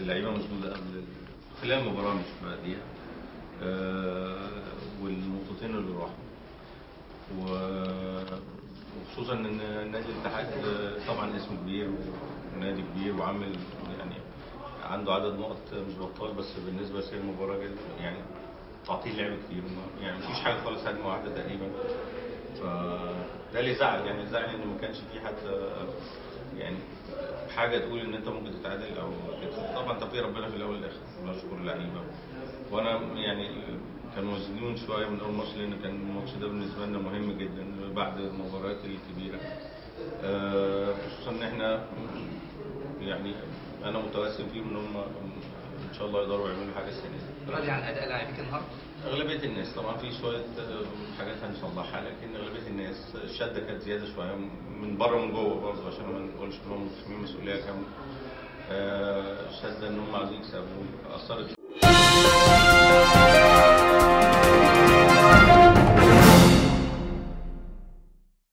اللعيبه مشدوده قبل خلال المباراه مش بعديها آه، والنقطتين اللي راحوا و- وخصوصا ان نادي الاتحاد آه، طبعا اسم كبير ونادي كبير وعامل يعني عنده عدد نقط مش بطال بس بالنسبه لسير المباراه جدا يعني تعطيل لعب كتير وما- يعني مفيش حاجه خالص هجمه واحده تقريبا فده اللي زعل يعني زعل ان ما كانش في حتى يعني حاجه تقول ان انت ممكن تتعادل او كده طبعا توفيق ربنا في الاول والاخر بشكر اللعيبه وانا يعني كانوا مزنون شويه من اول ماتش لان كان الماتش ده بالنسبه لنا مهم جدا بعد المباريات الكبيره آه، خصوصا ان احنا يعني انا متوسم فيهم ان هم ان شاء الله يقدروا يعملوا حاجه السنه دي راضي عن اداء لاعبيك النهارده اغلبيه الناس طبعا في شويه آه، حاجات هنصلحها لكن اغلبيه الناس الشده كانت زياده شويه من بره ومن جوه برضه عشان ما نقولش ان هم متحملين مسؤوليه كامله آه، الشده ان هم عايزين يكسبوا اثرت